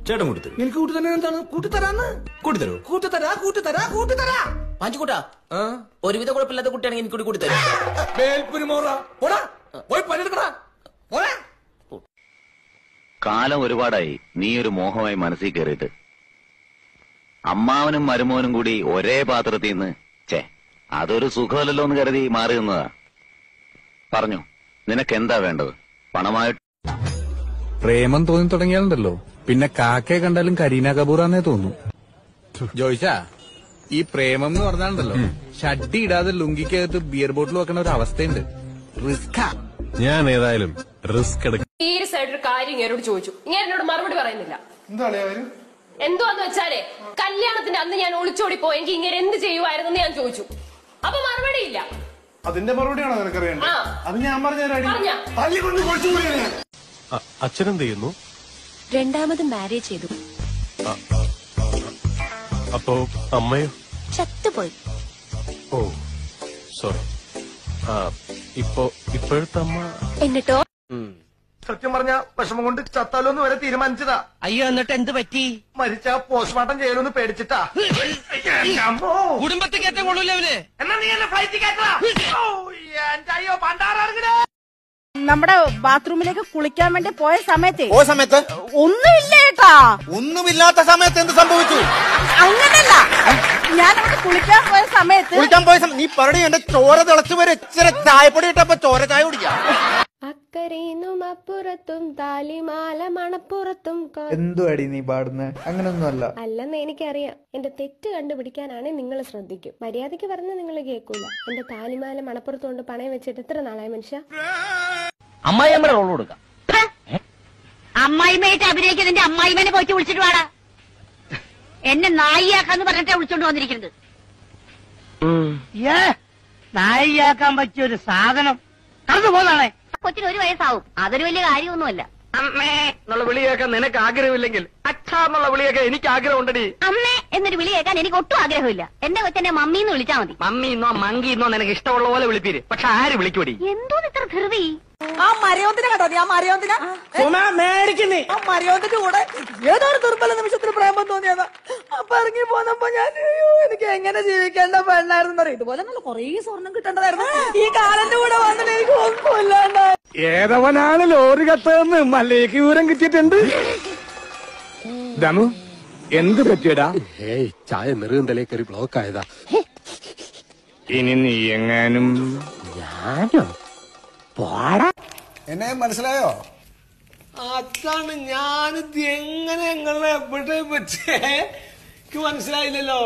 ചേട്ടൻ കൂട്ടിത്തരും എനിക്ക് കൂട്ടുതന്നെ എന്താണ് കൂട്ടിത്തരാന്ന് കൂട്ടിത്തരോ കൂട്ടിത്തരാ കൂട്ടിത്തരാ കൂട്ടിത്തരാ പാഞ്ചുകൂട്ടാ ഒരുവിധ കുഴപ്പമില്ലാത്ത കുട്ടിയാണെങ്കിൽ എനിക്ക് കൂടി കൊടുത്തരും വേൽപ്പുരി മോറ പോടാ പോയി പണിയെടുക്കടാ പോടാ കാലം ഒരുപാടായി നീ ഒരു മോഹമായി മനസ്സിൽ കയറിയിട്ട് അമ്മാവനും മരുമോനും കൂടി ഒരേ പാത്രത്തിൽ നിന്ന് ചേ അതൊരു സുഖമല്ലല്ലോ എന്ന് കരുതി മാറി നിന്നതാ പറഞ്ഞു നിനക്ക് എന്താ വേണ്ടത് പണമായിട്ട് പ്രേമം തോന്നി തുടങ്ങിയാലുണ്ടല്ലോ പിന്നെ കാക്കയെ കണ്ടാലും കരീന കപൂറാന്നേ തോന്നും ജോയിച്ചാ ഈ പ്രേമം എന്ന് പറഞ്ഞാലുണ്ടല്ലോ ഷഡ്ഡി ഇടാതെ ലുങ്കിക്കകത്ത് ബിയർ ബോട്ടിൽ വെക്കണ ഒരു അവസ്ഥയുണ്ട് റിസ്കാ ഞാൻ ഏതായാലും റിസ്ക് എടുക്ക സീരിയസ് ആയിട്ടൊരു കാര്യം ഇങ്ങനോട് ചോദിച്ചു ഇങ്ങനെ എന്നോട് മറുപടി പറയുന്നില്ല എന്തുവാന്ന് വെച്ചാലേ കല്യാണത്തിന്റെ അന്ന് ഞാൻ ഒളിച്ചോടി പോയെങ്കിൽ ഇങ്ങനെ എന്ത് ചെയ്യുമായിരുന്നു ഞാൻ ചോദിച്ചു അപ്പൊ മറുപടി ഇല്ല അതിന്റെ മറുപടിയാണോ നിനക്കറിയേണ്ടത് ആ. അത് ഞാൻ പറഞ്ഞുതരാടി പറഞ്ഞ തല്ലിക്കൊണ്ട് കുറച്ചു അച്ഛനെന്ത് ചെയ്യുന്നു രണ്ടാമത് മാരേജ് ചെയ്തു അപ്പോ അമ്മയോ ചത്തുപോയി ഓ സോറി ആ ഇപ്പോ ഇപ്പോഴത്തെ അമ്മ എന്നിട്ടോ സത്യം പറഞ്ഞ വിഷമം കൊണ്ട് ചത്താലോന്ന് വരെ തീരുമാനിച്ചതാ അയ്യോ എന്നിട്ട് എന്ത് പറ്റി മരിച്ച പോസ്റ്റ്മോർട്ടം ചെയ്യലൊന്ന് പേടിച്ചിട്ടാ അമ്മോ. കുടുംബത്തിൽ കയറ്റ കൊള്ളൂല അവര് എന്നാ നീ എന്നെ ഫ്ലൈറ്റിൽ കയറ്റടാ. ഓ, എന്റെ അയ്യോ പണ്ടാറങ്ങടെ നമ്മുടെ ബാത്റൂമിലേക്ക് കുളിക്കാൻ വേണ്ടി പോയ സമയത്ത് ഓ സമയത്ത് ഒന്നുമില്ല കേട്ടാ ഒന്നുമില്ലാത്ത സമയത്ത് എന്ത് സംഭവിച്ചു അങ്ങനല്ല ഞാൻ അവിടെ കുളിക്കാൻ പോയ സമയത്ത് കുളിക്കാൻ പോയ സമയം നീ പറടി എന്റെ ചോര തിളച്ചു വരെ ഇച്ചിരി ചായപ്പൊടി ഇട്ടപ്പോ ചോര ചായ കുടിക്കാം അക്കരയിന്നും അപ്പുറത്തും താലിമാല മണപ്പുറത്തും എന്തുവാടി നീ പാടുന്നേ അങ്ങനൊന്നും അല്ല അല്ലെന്ന് എനിക്കറിയാം എന്റെ തെറ്റ് കണ്ടുപിടിക്കാനാണ് നിങ്ങൾ ശ്രദ്ധിക്കും മര്യാദയ്ക്ക് പറഞ്ഞ നിങ്ങൾ കേൾക്കൂല എന്റെ താലിമാല മണപ്പുറത്ത് കൊണ്ട് പണയം വെച്ചിട്ട് എത്ര നാളായ മനുഷ്യ അമ്മായി അമ്മയുടെ റോൾ കൊടുക്കാം അമ്മായിമയായിട്ട് അഭിനയിക്കുന്നതിന്റെ അമ്മായിമനെ പോയിട്ട് വിളിച്ചിട്ട് വാടാ എന്നെ നായിയാക്കാന്ന് പറഞ്ഞിട്ടാ വിളിച്ചോണ്ട് വന്നിരിക്കുന്നത് നായിയാക്കാൻ പറ്റിയ ഒരു സാധനം കടന്നു പോന്നാണേ കൊച്ചിന് ഒരു വയസ്സാവും അതൊരു വലിയ കാര്യമൊന്നുമല്ല അമ്മേ എന്നുള്ള വിളി കേൾക്കാൻ നിനക്ക് ആഗ്രഹമില്ലെങ്കിൽ അച്ഛാ എന്നുള്ള വിളി കേൾക്കാൻ എനിക്ക് ആഗ്രഹമുണ്ടടി അമ്മേ എന്നൊരു വിളി കേൾക്കാൻ എനിക്ക് ഒട്ടും ആഗ്രഹമില്ല എന്റെ കൊച്ചെന്നെ മമ്മീന്ന് വിളിച്ചാ മതി മമ്മി ഇന്നോ മങ്കി ഇന്നോ നിനക്ക് ഇഷ്ടമുള്ള പോലെ വിളിപ്പീര് പക്ഷെ ആര് വിളിക്കൂടി എന്തോ ഇത്ര ധൃതി ആ മരയോന്തിനെ കണ്ടോ നീ ആ മരയോന്തിനെ മേടിക്കുന്നേ ആ മരയോന്തിന്റെ കൂടെ ഏതോ ഒരു ദുർബല നിമിഷത്തിൽ പ്രേമം തോന്നിയതാ അപ്പൊ ഇറങ്ങി പോന്നപ്പോ ഞാൻ അയ്യോ എനിക്ക് എങ്ങനെ ജീവിക്കേണ്ട പെണ്ണായിരുന്നു അറിയാം ഇതുപോലെ നല്ല കുറേ സ്വർണം കിട്ടേണ്ടതായിരുന്നു ഈ കാലന്റെ കൂടെ വന്നിട്ട് എനിക്ക് ഒന്നുമില്ലാണ്ടായി ഏതവനാണ് ലോറി കത്തതെന്ന് മല്ലേക്ക് വിവരം കിട്ടിയിട്ടുണ്ട് ദമു എന്ത് പറ്റിയടാ ഏയ് ചായ നെറുകും തലേ കയറി ബ്ലോക്ക് ആയതാ ഇനി നീ എങ്ങാനും എന്നെ മനസ്സിലായോ അതാണ് ഞാനിത് എങ്ങനെ ഞങ്ങളെ എവിടെ പറ്റേ എനിക്ക് മനസ്സിലായില്ലല്ലോ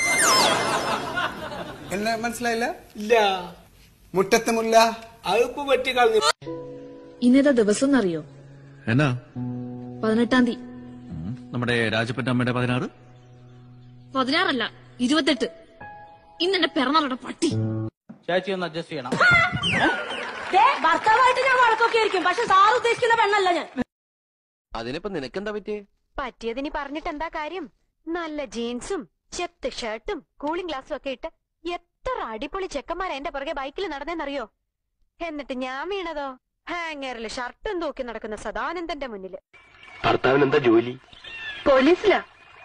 എന്നെ മനസ്സിലായില്ല ഇല്ല മുറ്റത്ത് മുല്ല അതിപ്പോ പറ്റി കളഞ്ഞു ഇന്നേതാ ദിവസം എന്നറിയോ എന്നാ പതിനെട്ടാം തീയതി നമ്മുടെ രാജപ്പറ്റ അമ്മയുടെ പതിനാറ് പതിനാറല്ല ഇരുപത്തെട്ട് ഇന്ന് എന്റെ പിറന്നാളുടെ പട്ടി ചേച്ചി ഒന്ന് അഡ്ജസ്റ്റ് ചെയ്യണം ഭർത്താവായിട്ട് ഞാൻ വഴക്കൊക്കെ ആയിരിക്കും പക്ഷെ സാർ ഉദ്ദേശിക്കുന്ന പെണ്ണല്ല ഞാൻ അതിനിപ്പോ നിനക്കെന്താ പറ്റിയേ പറ്റിയതിനി പറഞ്ഞിട്ട് എന്താ കാര്യം നല്ല ജീൻസും ചെത്ത് ഷർട്ടും കൂളിംഗ് ഗ്ലാസും ഒക്കെ ഇട്ട് എത്ര അടിപൊളി ചെക്കന്മാരാ എന്റെ പുറകെ ബൈക്കിൽ നടന്നേന്നറിയോ എന്നിട്ട് ഞാൻ വീണതോ ഹാങ്ങറിൽ ഷർട്ടും തൂക്കി നടക്കുന്ന സദാനന്ദന്റെ മുന്നില് ഭർത്താവിന് എന്താ ജോലി പോലീസിലാ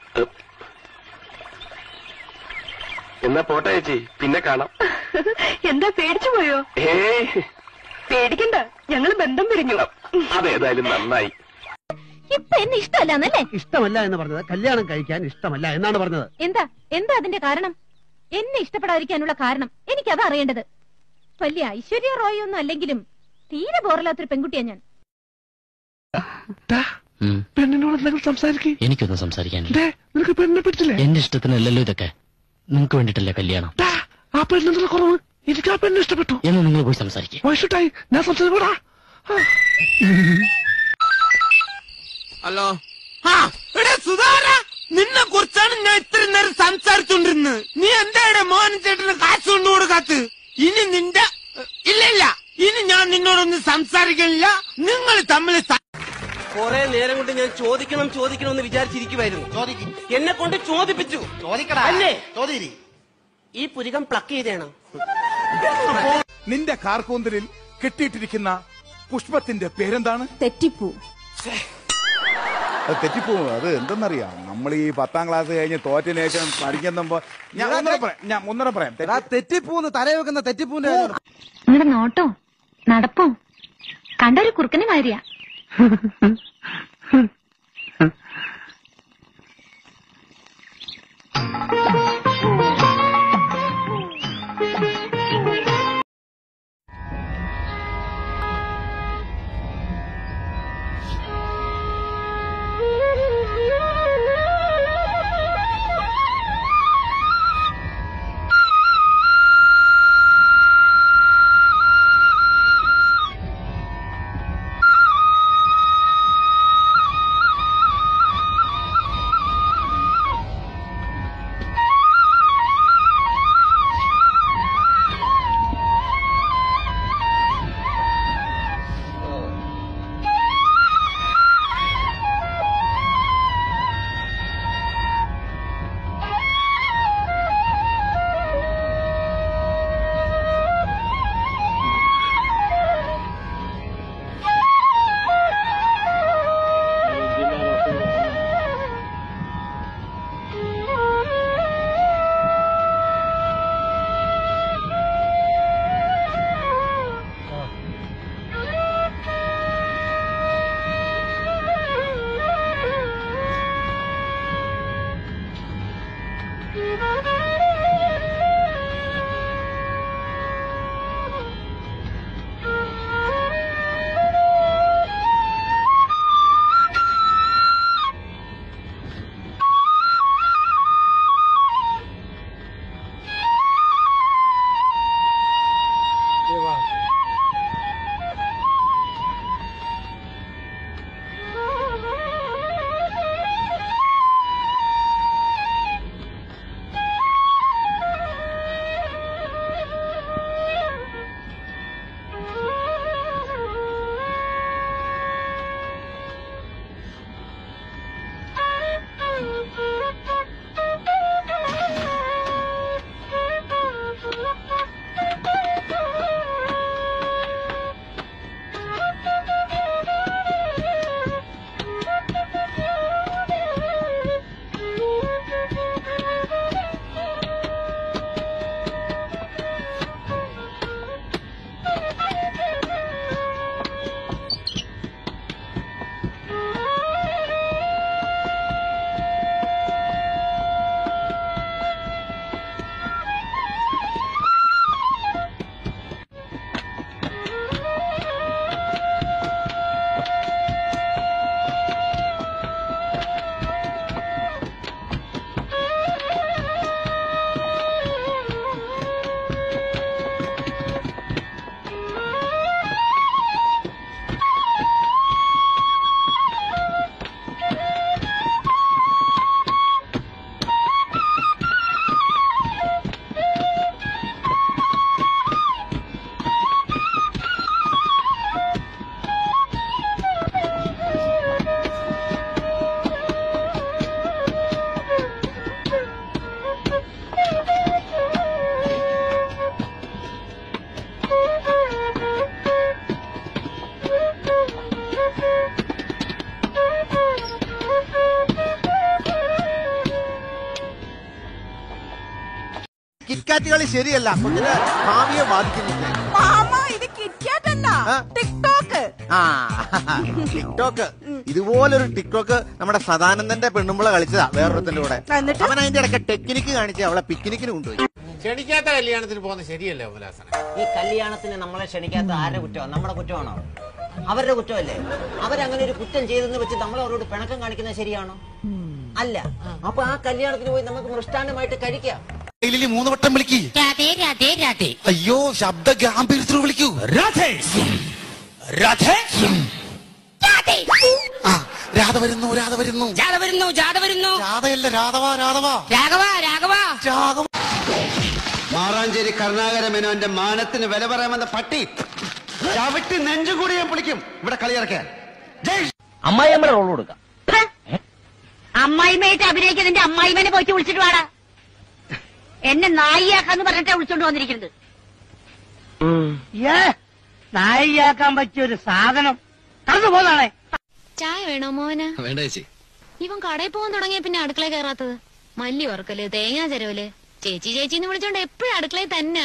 എന്നാ പോട്ടെ ചേച്ചി പിന്നെ കാണാം എന്താ പേടിച്ചു പോയോ ഏയ് പേടിക്കണ്ട ഞങ്ങൾ ബന്ധം പിരിഞ്ഞു അതേതായാലും നന്നായി ഇപ്പൊ എന്നെ ഇഷ്ടമല്ലെന്നല്ലേ ഇഷ്ടമല്ല എന്ന് പറഞ്ഞത് കല്യാണം കഴിക്കാൻ ഇഷ്ടമല്ല എന്നാണ് പറഞ്ഞത് എന്താ എന്താ അതിന്റെ കാരണം എന്നെ ഇഷ്ടപ്പെടാതിരിക്കാനുള്ള കാരണം എനിക്കതാ അറിയേണ്ടത് വലിയ ഐശ്വര്യ റോയ് ഒന്നും അല്ലെങ്കിലും തീരെ ബോറില്ലാത്തൊരു പെൺകുട്ടിയാ ഞാൻ പെണ്ണിനോട് എന്തെങ്കിലും സംസാരിക്കേ എനിക്കൊന്നും സംസാരിക്കാൻ നിനക്ക് പെണ്ണിനെ പറ്റില്ലേ എന്റെ ഇഷ്ടത്തിനല്ലല്ലോ ഇതൊക്കെ നിങ്ങൾക്ക് വേണ്ടിട്ടല്ലേ കല്യാണം ആ പെണ്ണെന്നുള്ള കുറവ് എനിക്ക് ആ പെണ്ണ് ഇഷ്ടപ്പെട്ടു എന്ന് നിങ്ങൾ പോയി സംസാരിക്കും വൈകിട്ടായി ഞാൻ സംസാരിക്കൂടാ ഹലോ ആ എടാ സുധാര നിന്നെ കുറിച്ചാണ് ഞാൻ ഇത്രയും നേരം സംസാരിച്ചോണ്ടിരുന്നത് നീ എന്താ മോഹൻ ചേട്ടന് കാശ് കൊണ്ടു കൊടുക്കാത്ത ഇനി നിന്റെ ഇല്ല ഇല്ല ഇനി ഞാൻ നിന്നോടൊന്നും സംസാരിക്കണില്ല നിങ്ങൾ തമ്മിൽ കുറെ നേരം കൊണ്ട് ഞാൻ ചോദിക്കണം ചോദിക്കണം എന്ന് വിചാരിച്ചിരിക്കുവായിരുന്നു എന്നെ കൊണ്ട് ചോദിപ്പിച്ചു ചോദിക്കടാ അല്ലേ ചോദിരി ഈ പുരികം പ്ലക്ക് ചെയ്തേണം നിന്റെ കാർക്കൂന്തലിൽ കെട്ടിയിട്ടിരിക്കുന്ന പുഷ്പത്തിന്റെ പേരെന്താണ് തെറ്റിപ്പൂ അത് തെറ്റിപ്പോകും അത് എന്തെന്നറിയാം നമ്മൾ ഈ പത്താം ക്ലാസ് കഴിഞ്ഞ് തോറ്റതിന് ശേഷം പഠിക്കുമ്പോ ഞാൻ ഒന്നര പറയാം ഞാൻ ഒന്നര പറയാം തെറ്റിപ്പൂന്ന് തലേ വെക്കുന്ന തെറ്റിപ്പൂന്റെ നിങ്ങളുടെ നോട്ടോ നടപ്പോ കണ്ടൊരു കുറുക്കനെ മാതിരിയാ കിറ്റ്കാറ്റ് കളി ശരിയല്ല കുഞ്ഞിന്റെ ഭാവിയെ ബാധിക്കുന്നില്ല മാമ ഇത് കിറ്റാറ്റല്ല ടിക്ടോക്ക് ആ ടിക്ടോക്ക് ഇതുപോലൊരു ടിക്ടോക്ക് നമ്മുടെ സദാനന്ദന്റെ പെണ്ണുമ്പള കളിച്ചതാ വേറൊരുത്തിന്റെ കൂടെ അവൻ അതിന്റെ ഇടയ്ക്ക് ടെക്നിക്ക് കാണിച്ച് അവളെ പിക്നിക്കിന് കൊണ്ടുപോയി ക്ഷണിക്കാത്ത കല്യാണത്തിന് പോകുന്നത് ശരിയല്ലേ ഉല്ലാസന ഈ കല്യാണത്തിന് നമ്മളെ ക്ഷണിക്കാത്ത ആരുടെ കുറ്റമാണ് നമ്മുടെ കുറ്റമാണോ അവരുടെ കുറ്റമല്ലേ അവരങ്ങനെ ഒരു കുറ്റം ചെയ്തെന്ന് വെച്ച് നമ്മൾ അവരോട് പിണക്കം കാണിക്കുന്നത് ശരിയാണോ അല്ല അപ്പൊ ആ കല്യാണത്തിന് പോയി നമുക്ക് മൃഷ്ടാന്നമായിട്ട് കഴിക്കാം ഡെയിലി മൂന്ന് വട്ടം വിളിക്ക് അയ്യോ ശബ്ദ ഗാംഭീര്യത്തിൽ വിളിക്കൂ ആ രാധ വരുന്നു രാധ വരുന്നു ജാഥ വരുന്നു ജാഥ വരുന്നു രാധയല്ല രാധവ രാധവ രാഘവ രാഘവ രാഘവ മാറാഞ്ചേരി കരുണാകര മേനോന്റെ മാനത്തിന് വില പറയാമെന്ന പട്ടി ചവിട്ടി നെഞ്ചുകൂടി ഞാൻ പൊളിക്കും ഇവിടെ കളിയിറക്കാൻ അമ്മായിയമ്മയുടെ റോൾ കൊടുക്കാം അമ്മായിമയായിട്ട് അഭിനയിക്കുന്നതിന്റെ അമ്മായിമനെ പോയിട്ട് വിളിച്ചിട്ട് വാടാ എന്നെ നായിയാക്കാന്ന് പറഞ്ഞിട്ടാ വിളിച്ചോണ്ട് വന്നിരിക്കുന്നത് നായിയാക്കാൻ പറ്റിയ ഒരു സാധനം കടന്നു പോന്നാണേ ചായ വേണോ മോന് വേണ്ട ചേച്ചി ഇവൻ കടയിൽ പോകാൻ തുടങ്ങിയ പിന്നെ അടുക്കള കയറാത്തത് മല്ലി വറുക്കല് തേങ്ങാ ചെരവല് ചേച്ചി ചേച്ചിന്ന് വിളിച്ചോണ്ട് എപ്പോഴും അടുക്കളയിൽ തന്നെ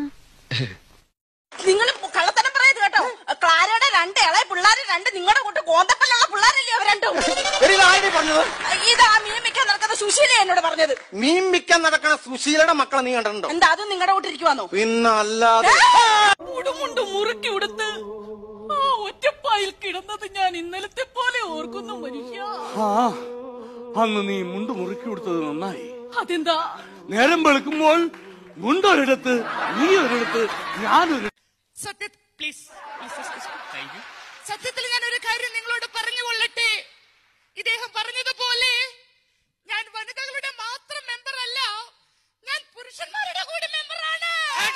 നിങ്ങൾ കള്ളത്തരം പറയത് കേട്ടോ ക്ലാരയുടെ രണ്ട് ഇളയ പിള്ളേര് രണ്ട് നിങ്ങളുടെ കൂട്ട് കോന്തപ്പല്ലുള്ള പിള്ളേരല്ലേ അവർ രണ്ടും എടി, ഇതാരെടി പറഞ്ഞത് ഇത് ആ മീൻ മിക്കാൻ നടക്കുന്ന സുശീല എന്നോട് പറഞ്ഞത് മീൻ വിൽക്കാൻ നടക്കണ സുശീലയുടെ മക്കളെ നീ കണ്ടിട്ടുണ്ടോ എന്താ അതും നിങ്ങളുടെ കൂട്ടിരിക്കുവാന്നോ പിന്നല്ലാതെ മുടുമുണ്ട് മുറുക്കി ഉടുത്ത് ആ ഒറ്റപ്പായിൽ കിടന്നത് ഞാൻ ഇന്നലത്തെ പോലെ ഓർക്കുന്നു മനുഷ്യ ആ അന്ന് നീ മുണ്ട് മുറുക്കി കൊടുത്തത് നന്നായി അതെന്താ നേരം വെളുക്കുമ്പോൾ മുണ്ടൊരിടത്ത് നീ ഒരിടത്ത് ഞാനൊരു സത്യ പ്ലീസ് സത്യത്തിൽ ഞാൻ ഒരു കാര്യം നിങ്ങളോട് പറഞ്ഞു കൊള്ളട്ടെ ഇദ്ദേഹം പറഞ്ഞതുപോലെ ഞാൻ വനിതകളുടെ മാത്രം മെമ്പർ അല്ല ഞാൻ പുരുഷന്മാരുടെ കൂടി മെമ്പറാണ്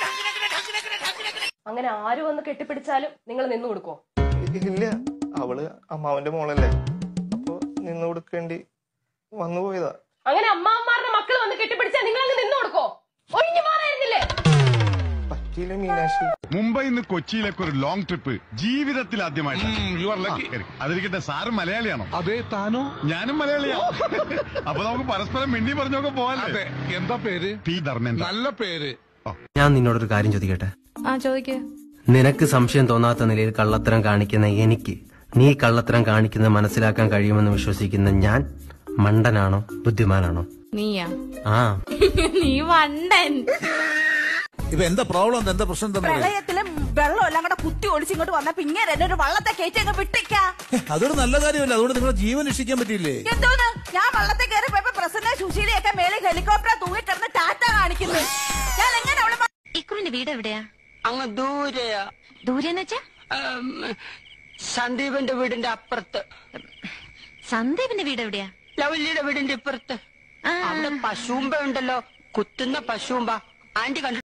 അങ്ങനെ ആര് വന്ന് കെട്ടിപ്പിടിച്ചാലും നിങ്ങൾ നിന്നു കൊടുക്കോ ഇല്ല അവള് അമ്മാവന്റെ മോളല്ലേ അപ്പൊ നിന്ന് കൊടുക്കേണ്ടി വന്നു പോയതാ അങ്ങനെ അമ്മാവന്മാരുടെ മക്കൾ വന്ന് കെട്ടിപ്പിടിച്ചാൽ നിങ്ങൾ അങ്ങ് നിന്നു കൊടുക്കോ ഒഴിഞ്ഞു മാറായിരുന്നില്ലേ പറ്റിയില്ല മീനാക്ഷി മുംബൈയിൽ നിന്ന് കൊച്ചിയിലേക്ക് ഒരു ലോങ് ട്രിപ്പ് ജീവിതത്തിൽ ആദ്യമായിട്ട് അതിരിക്കട്ടെ സാറ് മലയാളിയാണോ അതെ താനോ ഞാനും മലയാളിയാ അപ്പൊ നമുക്ക് പരസ്പരം മിണ്ടി പറഞ്ഞൊക്കെ പോവാല്ലേ എന്താ പേര് പി ധർമ്മേന്ദ്ര നല്ല പേര് ഞാൻ നിന്നോടൊരു കാര്യം ചോദിക്കട്ടെ ആ ചോദിക്കേ നിനക്ക് സംശയം തോന്നാത്ത നിലയിൽ കള്ളത്തരം കാണിക്കുന്ന എനിക്ക് നീ കള്ളത്തരം കാണിക്കുന്നത് മനസ്സിലാക്കാൻ കഴിയുമെന്ന് വിശ്വസിക്കുന്ന ഞാൻ മണ്ടനാണോ ബുദ്ധിമാനാണോ നീയാ ആ നീ വണ്ടൻ ഇപ്പൊ എന്താ പ്രോബ്ലം എന്താ പ്രശ്നം എന്താ പ്രളയത്തില് വെള്ളം എല്ലാം കൂടെ കുത്തി ഒളിച്ച് ഇങ്ങോട്ട് വന്നപ്പോ ഇങ്ങനെ എന്നെ ഒരു വള്ളത്തെ കയറ്റി അങ്ങ് വിട്ടേക്കാ അതൊരു നല്ല കാര്യമല്ല അതുകൊണ്ട് നിങ്ങളെ ജീവൻ രക്ഷിക്കാൻ പറ്റിയില്ലേ എന്തോന്ന് ഞാൻ വള്ളത്തെ കയറി പോയപ്പോ പ്രസന്ന സുശീലയൊക്കെ മേലെ ഹെലികോപ്റ്റർ തൂങ്ങിക്കിടന്ന് ടാറ്റ കാണിക്കുന്നു ഞാൻ എങ്ങനെ അവളെ മ- ഇക്കുറിന്റെ വീട് എവിടെയാ അങ്ങ് ദൂരെയാ ദൂരെന്ന് വെച്ചാ ഉം, സന്ദീപിന്റെ വീടിന്റെ അപ്പുറത്ത് സന്ദീപിന്റെ വീട് എവിടെയാ ലവല്ലിയുടെ വീടിന്റെ ഇപ്പുറത്ത് അവിടെ പശുമ്പ ഉണ്ടല്ലോ കുത്തുന്ന പശുമ്പ ആന്റി കണ്ടു